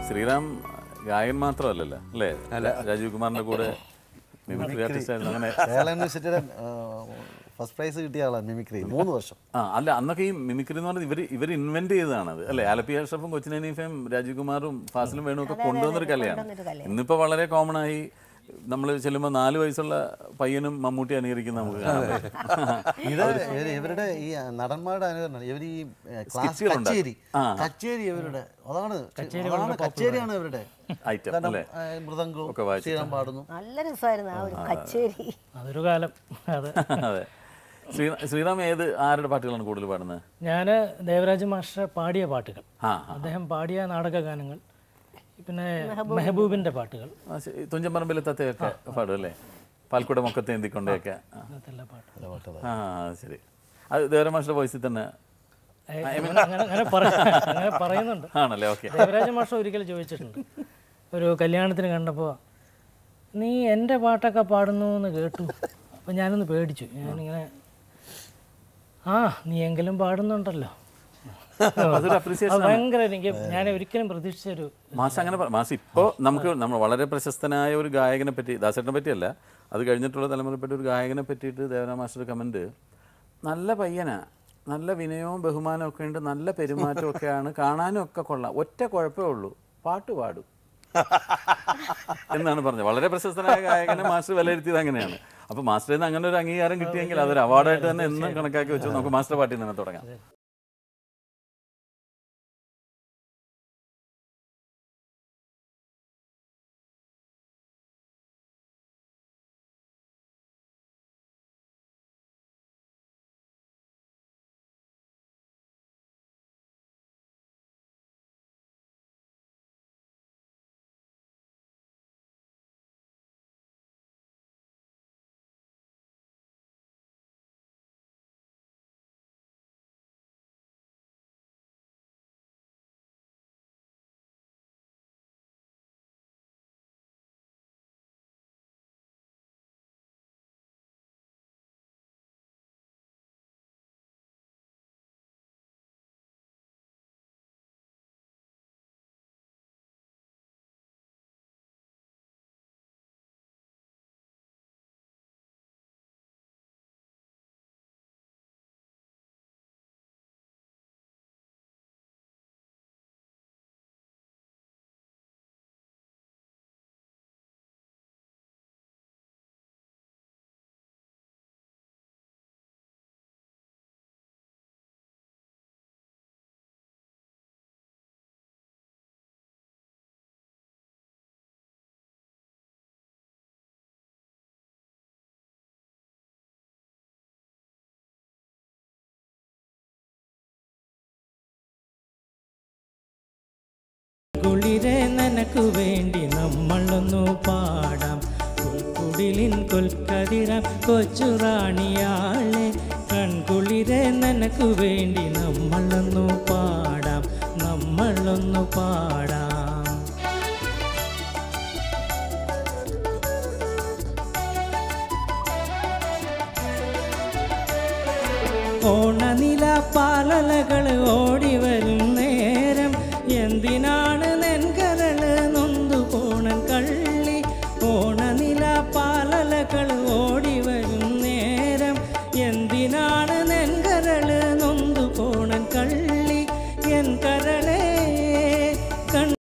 ശ്രീറാം ഗായകൻ മാത്രമല്ലല്ലോ അല്ലേ രാജീവ് കുമാറിന്റെ കൂടെ മിമിക്രി ആർട്ടിസ്റ്റ് ആയിരുന്നു അങ്ങനെ കേരള യൂണിവേഴ്സിറ്റിയുടെ ഫസ്റ്റ് പ്രൈസ് കിട്ടിയ ആളാണ് മിമിക്രി മൂന്ന് വർഷം ആ അല്ല അന്നൊക്കെ ഈ മിമിക്രി എന്ന് പറഞ്ഞാൽ ഇവർ ഇവർ ഇൻവെന്റ് ചെയ്തതാണത് അല്ലേ ആലപ്പി അഷ്റഫും കൊച്ചിൻ ഹനീഫയും രാജീവ് കുമാറും ഫാസിലും വേണും ഒക്കെ കൊണ്ടുവന്നൊരു കലയാണ് കൊണ്ടുവന്നൊരു കലയാണ്. ഇന്നിപ്പോൾ വളരെ കോമൺ ആയി നമ്മൾ ചെല്ലുമ്പോൾ നാല് വയസ്സുള്ള പയ്യനും മമ്മൂട്ടി അനുകരിക്കുന്ന നമുക്ക് കാണാൻ പറ്റും. ഇത് ഇവര് ഇവരുടെ ഈ നടന്മാരുടെ അനുകരണം ഇവർ ഈ ക്ലാസ് സ്കിറ്റുകളുണ്ട്. കച്ചേരി ആ. കച്ചേരി ഇവരുടെ അതാണ് അതാണ് കച്ചേരിയാണ് ഇവരുടെ ഐറ്റം കാരണം അല്ലേ ആ, മൃദംഗവും ഒക്കെ വായിച്ചിട്ട്. ശ്രീറാം പാടുന്നു നല്ല രസമായിരുന്നു ആ ഒരു കച്ചേരി അതൊരു കാലം അതെ അതെ ശ്രീ ശ്രീറാം ഏത് ആരുടെ പാട്ടുകളാണ് കൂടുതൽ പാടുന്നത് ഞാൻ ദേവരാജ മാസ്റ്റർ പാടിയ പാട്ടുകൾ ആ അദ്ദേഹം പാടിയ നാടക ഗാനങ്ങൾ പിന്നെ മെഹബൂബിൻ്റെ പാട്ടുകൾ ആ, ശരി. തുഞ്ചൻ തത്തയൊക്കെ പാടും അല്ലേ പാൽക്കുട മൊക്കത്തെ എന്തിക്കൊണ്ടൊക്കെ ആ. അങ്ങനത്തെ എല്ലാ പാട്ടും നല്ല പാട്ട് ആ അത് ശരി അത് ദേവരമാഷ്ട വോയിസിൽ തന്നെ ഏ, അങ്ങനെ അങ്ങനെ പറ- അങ്ങനെ പറയുന്നുണ്ട് ആണല്ലേ ഓക്കെ ദേവരാജ മാസ്റ്റർ ഒരിക്കൽ ചോദിച്ചിട്ടുണ്ട് ഒരു കല്യാണത്തിന് കണ്ടപ്പോൾ നീ എൻ്റെ പാട്ടൊക്കെ പാടുന്നു എന്ന് കേട്ടു അപ്പം ഞാനൊന്ന് പേടിച്ചു ഞാനിങ്ങനെ ആ നീ എങ്കിലും പാടുന്നുണ്ടല്ലോ അതൊരു അപ്രീസിയേഷൻ അത് ഭയങ്കര എനിക്ക് ഞാൻ ഒരിക്കലും പ്രതീക്ഷിച്ചൊരു മാസ് അങ്ങനെ പറ- മാസ് ഇപ്പോൾ നമുക്ക് നമ്മൾ വളരെ പ്രശസ്തനായ ഒരു ഗായകനെ പറ്റി ദാസേട്ടനെ പറ്റിയല്ല അത് കഴിഞ്ഞിട്ടുള്ള തലമുറയിൽപ്പെട്ട ഒരു ഗായകനെ പറ്റിയിട്ട് ദേവരാ മാസ്റ്റർ കമൻറ്റ് നല്ല പയ്യനാ നല്ല വിനയവും ബഹുമാനവും ഒക്കെ ഉണ്ട് നല്ല പെരുമാറ്റവും ഒക്കെയാണ് കാണാനും ഒക്കെ കൊള്ളാം ഒറ്റ കുഴപ്പമേ ഉള്ളൂ പാട്ട് പാടും എന്നാണ് പറഞ്ഞത് വളരെ പ്രശസ്തനായ ഗായകനെ മാസ്റ്റർ വിലയിരുത്തിയത് അങ്ങനെയാണ് അപ്പോൾ മാസ്റ്ററിൽ നിന്ന് അങ്ങനെ ഒരു അംഗീകാരം കിട്ടിയെങ്കിൽ അതൊരു അവാർഡായിട്ട് തന്നെ എന്നും കണക്കാക്കി വെച്ചു നമുക്ക് മാസ്റ്റർ പാട്ടിൽ നിന്ന് തന്നെ തുടങ്ങാം കുളിരെ നനക്കു വേണ്ടി നമ്മളൊന്നു പാടാം പുൽക്കുടിലിൻ കൊൽക്കതിരാം കൊച്ചുറാണിയാളെ കൺകുളിരെ നനക്കു വേണ്ടി നമ്മളൊന്നു പാടാം നമ്മളൊന്നു പാടാം ഓണനില പാലലകൾ ഓടി വരും നേരം എന്തിനാണ് നെൻകരള് നൊന്തു പോണൻ കള്ളി ഓണനില പാലലകൾ ഓടി വരും നേരം എന്തിനാണ് നെൻകരള് നൊന്തു പോണൻ കള്ളി എൻ കരളേ കൺ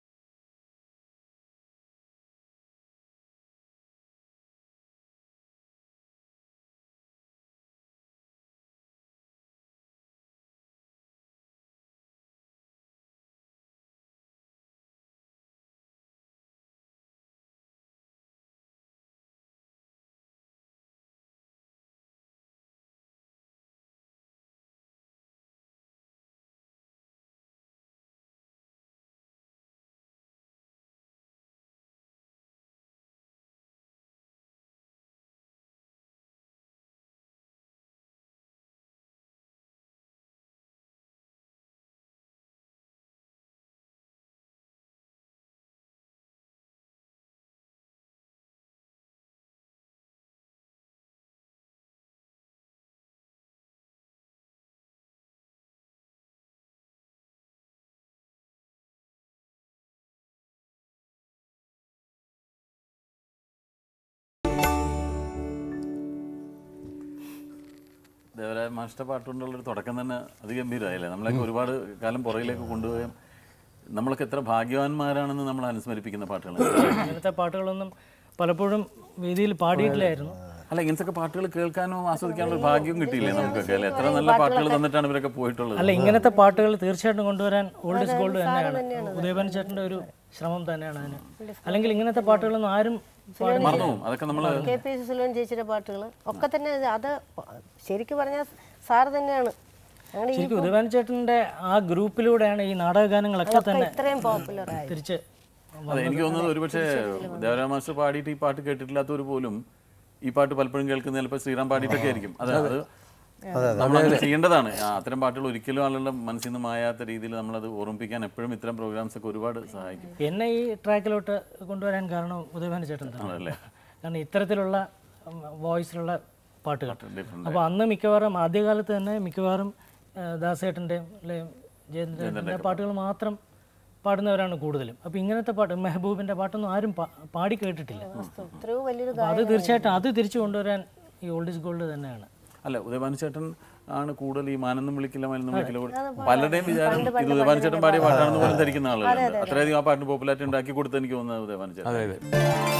ദേവരായ മാഷ്ട പാട്ടുകൊണ്ടുള്ളൊരു തുടക്കം തന്നെ അതിഗംഭീരമായില്ലേ നമ്മളൊക്കെ ഒരുപാട് കാലം പുറകിലേക്ക് കൊണ്ടുപോകാൻ നമ്മളൊക്കെ എത്ര ഭാഗ്യവാന്മാരാണെന്ന് നമ്മൾ അനുസ്മരിപ്പിക്കുന്ന പാട്ടുകൾ അങ്ങനത്തെ പാട്ടുകളൊന്നും പലപ്പോഴും വേദിയിൽ പാടിയിട്ടില്ലായിരുന്നു അല്ല ഇങ്ങനത്തെ പാട്ടുകൾ കേൾക്കാനോ ആസ്വദിക്കാനുള്ള ഒരു ഭാഗ്യവും കിട്ടിയില്ലേ നമുക്കൊക്കെ അല്ലേ എത്ര നല്ല പാട്ടുകൾ തന്നിട്ടാണ് ഇവരൊക്കെ പോയിട്ടുള്ളത് അല്ല ഇങ്ങനത്തെ പാട്ടുകൾ തീർച്ചയായിട്ടും കൊണ്ടുവരാൻ ഓൾഡ് ഇസ് ഗോൾഡ് തന്നെയാണ് ഉദയഭാൻ ചേട്ടൻ്റെ ഒരു ശ്രമം തന്നെയാണ് അതിന് അല്ലെങ്കിൽ ഇങ്ങനത്തെ പാട്ടുകളൊന്നും ആരും പാടി മറന്നു പോകും അതൊക്കെ നമ്മൾ കെ പി സുലോൻ ചേച്ചിയുടെ പാട്ടുകൾ ഒക്കെ തന്നെ ഇത് അത് ശരിക്കും പറഞ്ഞാൽ സാറ് തന്നെയാണ് അങ്ങനെ ഈ ശരിക്കും ഉദയഭാൻ ചേട്ടൻ്റെ ആ ഗ്രൂപ്പിലൂടെയാണ് ഈ നാടകഗാനങ്ങളൊക്കെ തന്നെ ഇത്രയും പോപ്പുലർ ആയത് തിരിച്ച് അതെ എനിക്ക് തോന്നുന്നത് ഒരുപക്ഷെ ദേവരായ മാസ്റ്റർ പാടിയിട്ട് ഈ പാട്ട് കേട്ടിട്ടില്ലാത്തവർ പോലും ഈ പാട്ട് പലപ്പോഴും കേൾക്കുന്ന ചിലപ്പോൾ ശ്രീറാം പാടിയിട്ടൊക്കെ ആയിരിക്കും അത് അത് നമ്മളത് ചെയ്യേണ്ടതാണ് ആ, അത്തരം പാട്ടുകൾ ഒരിക്കലും ആളുകളുടെ മനസ്സിൽ നിന്ന് മായാത്ത രീതിയിൽ നമ്മളത് ഓർമ്മിപ്പിക്കാൻ എപ്പോഴും ഇത്തരം പ്രോഗ്രാംസ് ഒക്കെ ഒരുപാട് സഹായിക്കും എന്നെ ഈ ട്രാക്കിലോട്ട് കൊണ്ടുവരാൻ കാരണം ഉദയഭാൻ ചേട്ടൻ തന്നെ ആണല്ലേ കാരണം ഇത്തരത്തിലുള്ള വോയിസിലുള്ള പാട്ടുകൾ ഡിഫറെന്റ് അപ്പോൾ അന്ന് മിക്കവാറും ആദ്യകാലത്ത് തന്നെ മിക്കവാറും ആ, ദാസേട്ടൻ്റെയും അല്ലെ ജയന്ദ്രൻ്റെ പാട്ടുകൾ മാത്രം പാടുന്നവരാണ് കൂടുതലും അപ്പോൾ ഇങ്ങനത്തെ പാട്ട് മെഹബൂബിൻ്റെ പാട്ടൊന്നും ആരും പാ- പാടി കേട്ടിട്ടില്ല എത്രയോ വലിയൊരു അപ്പോൾ അത് തീർച്ചയായിട്ടും അത് തിരിച്ചു കൊണ്ടുവരാൻ ഈ ഓൾഡ് ഇസ് ഗോൾഡ് തന്നെയാണ് അല്ല ഉദയഭാനു ചേട്ടൻ ആണ് കൂടുതൽ ഈ മാനൊന്നും വിളിക്കില്ല മലൊന്നും വിളിക്കില്ല കൂടെ- പലരുടെയും വിചാരം ഇത് ഉദയഭാനു ചേട്ടൻ പാടിയ പാട്ടാണെന്ന് പോലും ധരിക്കുന്ന ആളുകളുണ്ട് അത്രയധികം ആ പാട്ടിന് പോപ്പുലാരിറ്റി ഉണ്ടാക്കി കൊടുത്ത് എനിക്ക് തോന്നുന്നത് ഉദയഭാനു ചേട്ടൻ